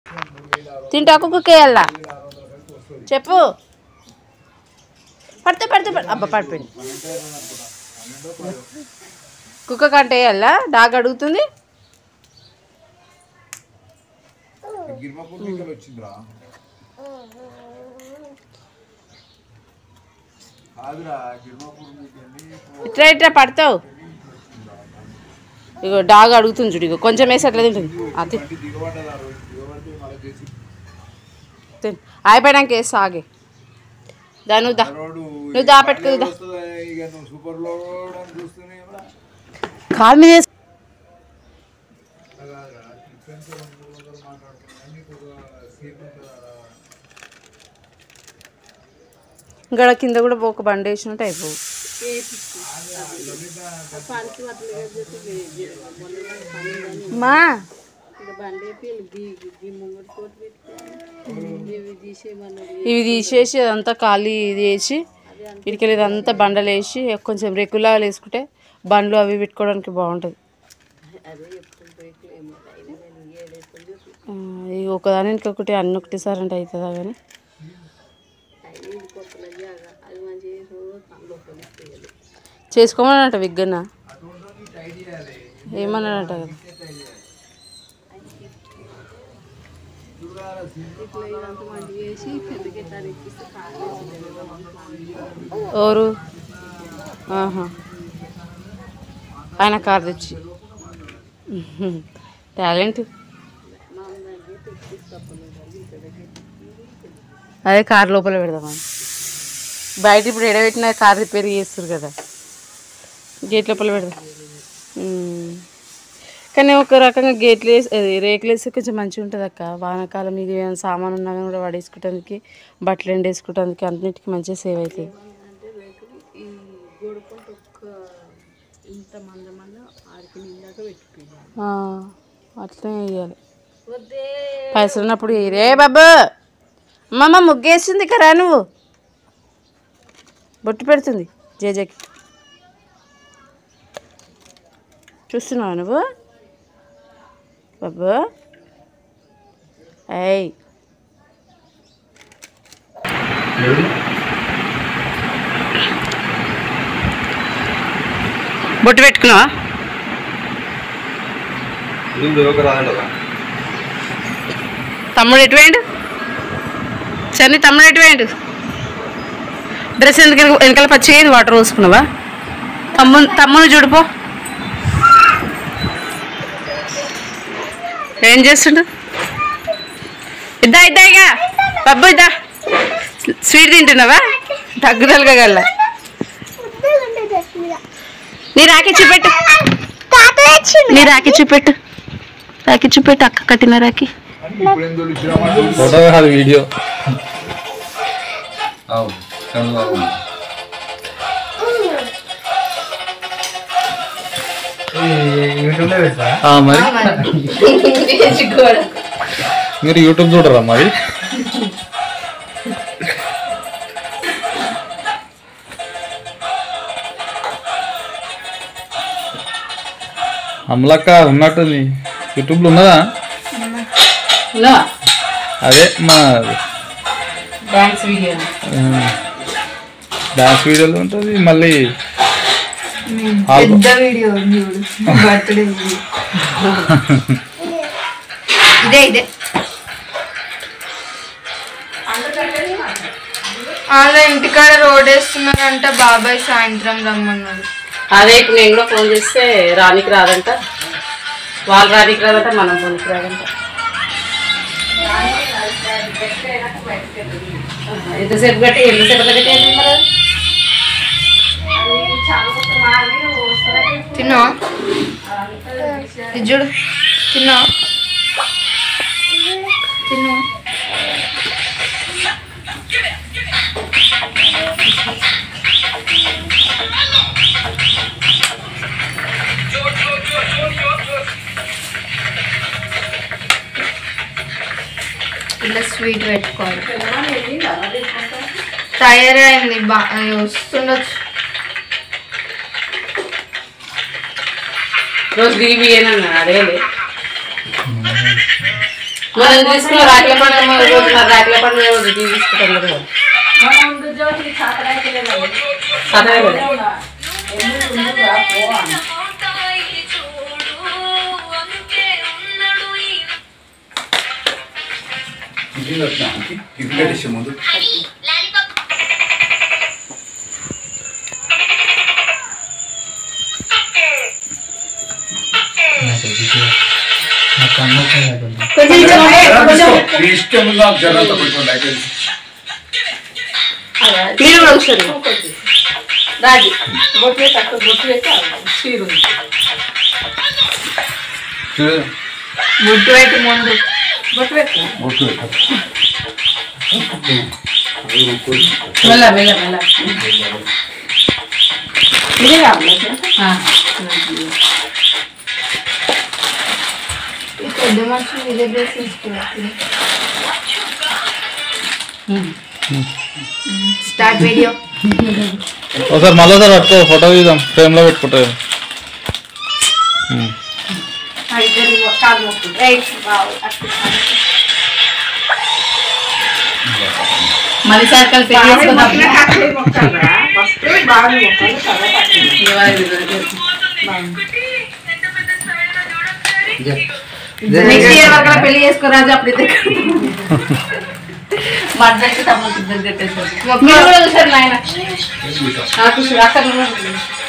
తింటా కుక్కకి వేయాలా చెప్పు పడితే పడితే పడి అబ్బా పడిపోయింది కుక్క కంటే వేయాలా డాగ్ అడుగుతుంది గిరిమపూర్ మీకెళ్ళి వచ్చిందిరా కాదురా గిరిమపూర్ మీకెళ్ళి ఇట్లా ఇట్లా పడతావు ఇగో డాగ్ అడుగుతుంది చూడు ఇగో కొంచెం వేసి అట్లా తింటుంది అది బండి దిగబడ్డదా రోజు దిగబడితే మళ్ళీ చేసి తిన్ అయిపోయాక వేసి ఆగే దా నువ్వు దా రోడ్డు నువ్వు దాపెట్టుకు దా వస్తుందా ఇక నువ్వు సూపర్ లోడ్ అని చూస్తూనే కూడా కాలు మీద వేసి- కాదురా డిఫరెన్స్ రెండు మూడు వందలు మాట్లాడుతున్నా నీకు ఒక సేఫ్ ఉంటుందా ఇంకా కింద కూడా ఒక బండి వేసినట్టు అయిపోవు మా ఇవి తీసేసి అదంతా ఖాళీ ఇది వేసి వీటికి ఇదంతా బండలు వేసి కొంచెం రెగ్యులర్ వేసుకుంటే బండ్లు అవి పెట్టుకోవడానికి బాగుంటుంది ఆ, ఇవి ఒకదానికి ఒకటి అన్ని ఒకటేసారి అంటే అవుతుందా కానీ చేసుకోమన్నట విగ్గన్న ఏమన్నాడంట కదా ఎవరు ఆహా ఆయన కార్ తెచ్చి టాలెంట్ అదే కార్ లోపల పెడదామని బయట ఇప్పుడు ఎడబెట్టిన కార్ రిపేర్ చేస్తారు కదా గేట్ లోపల పెడదాం ఉమ్. కానీ ఒక రకంగా గేట్లు వేసి అది రేకులు వేస్తే కొంచెం మంచిగా ఉంటుంది అక్క వానాకాలం ఇది ఏమైనా సామాన్ ఉన్నా కానీ కూడా పడేసుకోవడానికి బట్టలు ఎండేసుకోవడానికి అన్నిటికీ మంచిగా సేవ్ అవుతుంది ఆ, అట్లనే వేయాలి పైసలు ఉన్నప్పుడు వేయి. రే బాబు అమ్మమ్మ ముగ్గేసింది కరా నువ్వు బొట్టు పెడుతుంది జేజకి చూస్తున్నావా నువ్వు బాబు ఏయ్ బొట్టు పెట్టుకున్నావా తమ్ముడు ఎటు వేయండు చని తమ్ముడు ఎటు వేయండు డ్రెస్ ఎందుకు వెనక- వెనకాల పచ్చిగా వాటర్ పోసుకున్నావా తమ్ముని తమ్ముని చూడుపో ఏం చేస్తుండు ఇద్దా ఇద్దా ఇక బబ్బు ఇద్దా స్వీట్ తింటున్నావా తగ్గుదలుగా గల్ల నీ రాకి చూపెట్టు నీ రాకి చూపెట్టు రాకి చూపెట్టు అక్క కట్టిన రాకి ఇప్పుడు ఏం తోలిచ్చినామా ఫోటో కాదు వీడియో అవును చంద్రబాబు ఆ, మరి మీరు యూట్యూబ్ చూడరా మరి అమలక్క ఉన్నట్టుంది యూట్యూబ్లో ఉన్నదా అదే మా డాన్స్ వీడియో డాన్స్ వీడియోలో ఉంటుంది మళ్ళీ ఆల్బమ్ వీడియో బర్త్డే ఇదే ఇదే వాళ్ళ ఇంటికాడ రోడ్ వేస్తున్నారంట బాబాయ్ సాయంత్రం రమ్మన్నాడు అదే ఇప్పుడు నేను కూడా ఫోన్ చేస్తే రానికి రాదంట వాళ్ళు రానికి రాదంట మనం ఫోన్కి రాదంట ఎంతసేపు కట్టి ఎంతసేపు కట్టి మరి తిన్నా ఇది చూడు తిన్నా తిన్నా ఇలా స్వీట్ పెట్టుకోవాలి తయారైంది బా వస్తుండొచ్చు రోజు దిగి ఏనన్నా అడగలే మనం తీసుకున్న రాట్ల పండుగ రోజు మరి రాట్ల పండుగ రోజు తీసుకుంటాం కదా సరే కదా. ముందు నీ ఇష్టం ఉందా జనంత కొంచెం లైట్ వేసి. మీరు కూడా ఒకసారి రాజు బొట్టు పెట్టి అక్కడ బొట్టు పెట్టి చీరు బొట్టు పెట్టి ముందు బొట్టు పెట్టు ఓకే, ఓకే. మెల్ల మెల్ల మెల్ల ఇది కావాలి పెద్ద మనుషులు ఇదే డ్రెస్ తీసుకున్నారు స్టార్ట్ వీడియో ఒకసారి మళ్ళీ ఒకసారి పట్టుకో ఫోటో తీద్దాం ఫ్రేమ్లో పెట్టుకుంటా మళ్ళీ సర్కల్ పెళ్లి చేసుకుందాం నెక్స్ట్ ఇయర్ వరకు పెళ్లి చేసుకో రాజు అప్పుడు ఇద్దరు మద్దతు తమ్ముడు ఇద్దరు కట్టేసారు మీరు కూడా చూసారు నాయన నాకు అక్కడ